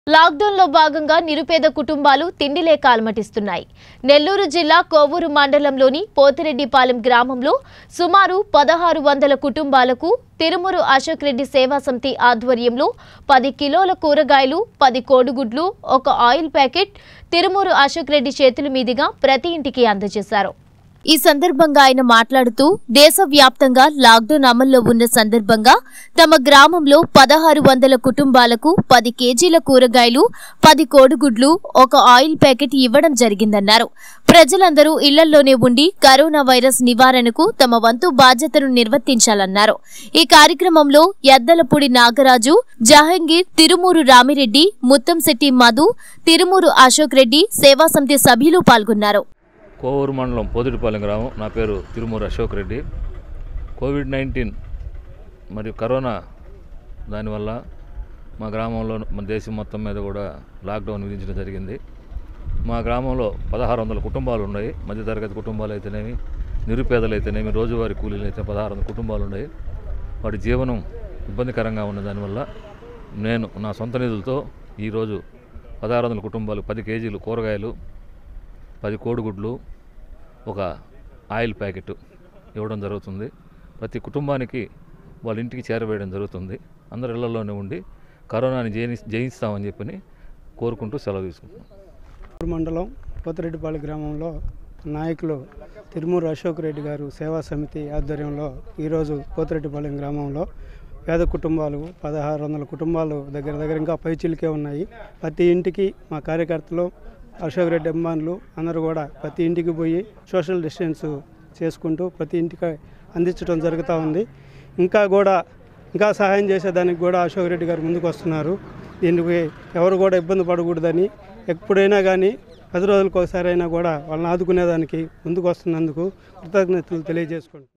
లాక్డౌన్లో భాగంగా నిరుపేద కుటుంబాలు తిండి లేక అలమటిస్తున్నాయి నెల్లూరు జిల్లా కోవూరు మండలంలోని పోతిరెడ్డిపాలెం గ్రామంలో సుమారు పదహారు వందల కుటుంబాలకు తిరుమూరు అశోక్ రెడ్డి సేవా సమితి ఆధ్వర్యంలో పది కిలోల కూరగాయలు పది కోడిగుడ్లు ఒక ఆయిల్ ప్యాకెట్ తిరుమూరు అశోక్ రెడ్డి చేతుల మీదుగా ప్రతి ఇంటికి అందజేశారు ఈ సందర్భంగా ఆయన మాట్లాడుతూ దేశవ్యాప్తంగా లాక్డౌన్ అమల్లో ఉన్న సందర్భంగా తమ గ్రామంలో పదహారు వందల కుటుంబాలకు పది కేజీల కూరగాయలు పది కోడిగుడ్లు ఒక ఆయిల్ ప్యాకెట్ ఇవ్వడం జరిగిందన్నారు ప్రజలందరూ ఇళ్లల్లోనే ఉండి కరోనా వైరస్ నివారణకు తమ వంతు బాధ్యతను నిర్వర్తించాలన్నారు ఈ కార్యక్రమంలో ఎద్దలపూడి నాగరాజు జహంగీర్ తిరుమూరు రామిరెడ్డి ముత్తంశెట్టి మధు తిరుమూరు అశోక్ రెడ్డి సేవా సమితి సభ్యులు పాల్గొన్నారు కోవూరు మండలం పోదిడిపాలెం గ్రామం నా పేరు తిరుమూరు అశోక్ రెడ్డి కోవిడ్ నైన్టీన్ మరియు కరోనా దానివల్ల మా గ్రామంలో మన దేశం మొత్తం మీద కూడా లాక్డౌన్ విధించడం జరిగింది మా గ్రామంలో పదహారు వందల కుటుంబాలు ఉన్నాయి మధ్యతరగతి కుటుంబాలు అయితేనేమి నిరుపేదలు అయితేనేమి రోజువారీ కూలీలు అయితే పదహారు వందల కుటుంబాలు ఉన్నాయి వాటి జీవనం ఇబ్బందికరంగా ఉన్న దానివల్ల నేను నా సొంత నిధులతో ఈరోజు పదహారు వందల కుటుంబాలు పది కేజీలు కూరగాయలు పది కోడిగుడ్లు ఒక ఆయిల్ ప్యాకెట్ ఇవ్వడం జరుగుతుంది ప్రతి కుటుంబానికి వాళ్ళ ఇంటికి చేరవేయడం జరుగుతుంది అందరు ఇళ్లలోనే ఉండి కరోనాని జయి జయిస్తామని చెప్పని కోరుకుంటూ సెలవు తీసుకుంటున్నాం ఊరు మండలం పోతిరెడ్డిపాళెం గ్రామంలో నాయకులు తిరుమూరు అశోక్ రెడ్డి గారు సేవా సమితి ఆధ్వర్యంలో ఈరోజు పోతిరెడ్డిపాళెం గ్రామంలో పేద కుటుంబాలు పదహారు వందల కుటుంబాలు దగ్గర దగ్గర ఇంకా పైచిలికే ఉన్నాయి ప్రతి ఇంటికి మా కార్యకర్తలు అశోక్ రెడ్డి అభిమానులు అందరూ కూడా ప్రతి ఇంటికి పోయి సోషల్ డిస్టెన్స్ చేసుకుంటూ ప్రతి ఇంటికి అందించడం జరుగుతూ ఉంది ఇంకా కూడా ఇంకా సహాయం చేసేదానికి కూడా అశోక్ రెడ్డి గారు ముందుకు వస్తున్నారు దీనికి ఎవరు కూడా ఇబ్బంది పడకూడదని ఎప్పుడైనా కానీ పది రోజులకు ఒకసారి అయినా కూడా వాళ్ళని ఆదుకునేదానికి ముందుకు వస్తున్నందుకు కృతజ్ఞతలు తెలియజేసుకుంటున్నాను